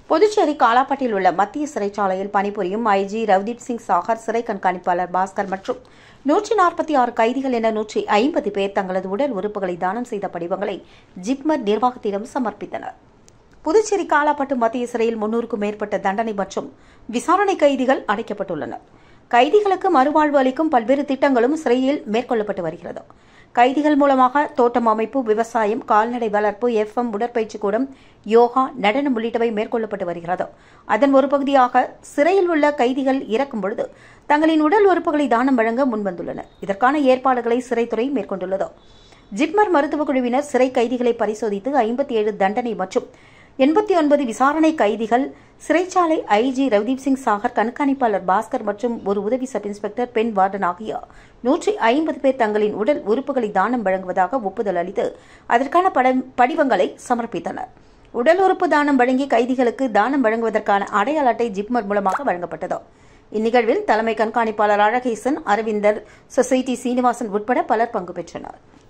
புதுச்சேரி காலாப்பட்டில் உள்ள மத்திய சிறைச்சாலையில் பணிபுரியும் ஐஜி ரவ்தீப் சிங் சாகர் சிறை கண்காணிப்பாளர் பாஸ்கர் மற்றும் நூற்றி நாற்பத்தி ஆறு கைதிகள் என நூற்றி ஐம்பது பேர் தங்களது உடல் உறுப்புகளை தானம் செய்த படிவங்களை ஜிப்மர் நிர்வாகத்திடம் சமர்ப்பித்தனர் புதுச்சேரி காலாப்பட்டு மத்திய சிறையில் முன்னூறுக்கும் மேற்பட்ட தண்டனை மற்றும் விசாரணை கைதிகள் அடைக்கப்பட்டுள்ளனர் கைதிகளுக்கு மறுவாழ்வு அளிக்கும் பல்வேறு திட்டங்களும் சிறையில் மேற்கொள்ளப்பட்டு வருகிறது கைதிகள் மூலமாக தோட்டம் அமைப்பு விவசாயம் கால்நடை வளர்ப்பு எஃப்எம் உடற்பயிற்சி கூடம் யோகா நடனம் உள்ளிட்டவை மேற்கொள்ளப்பட்டு வருகிறது அதன் ஒரு பகுதியாக சிறையில் உள்ள கைதிகள் இறக்கும் பொழுது தங்களின் உடல் உறுப்புகளை தானம் வழங்க முன்வந்துள்ளனர் இதற்கான ஏற்பாடுகளை சிறைத்துறை மேற்கொண்டுள்ளது ஜிப்மர் மருத்துவக் குழுவினர் சிறை கைதிகளை பரிசோதித்து ஐம்பத்தி ஏழு தண்டனை மற்றும் எண்பத்தி ஒன்பது விசாரணை கைதிகள் சிறைச்சாலை ஐஜி ரவ்தீப் சிங் சாகர் கண்காணிப்பாளர் பாஸ்கர் மற்றும் ஒரு உதவி சப் இன்ஸ்பெக்டர் பெண் வார்டன் ஆகிய நூற்றி ஐம்பது பேர் தங்களின் உடல் உறுப்புகளை தானம் வழங்குவதாக ஒப்புதல் அளித்து அதற்கான படம் படிவங்களை சமர்ப்பித்தனர் உடல் உறுப்பு தானம் வழங்கி கைதிகளுக்கு தானம் வழங்குவதற்கான அடையாள அட்டை ஜிப்மர் மூலமாக வழங்கப்பட்டது இந்நிகழ்வில் தலைமை கண்காணிப்பாளர் அழகேசன் அரவிந்தர் சொசைட்டி சீனிவாசன் உட்பட பலர் பங்கு பெற்றனர்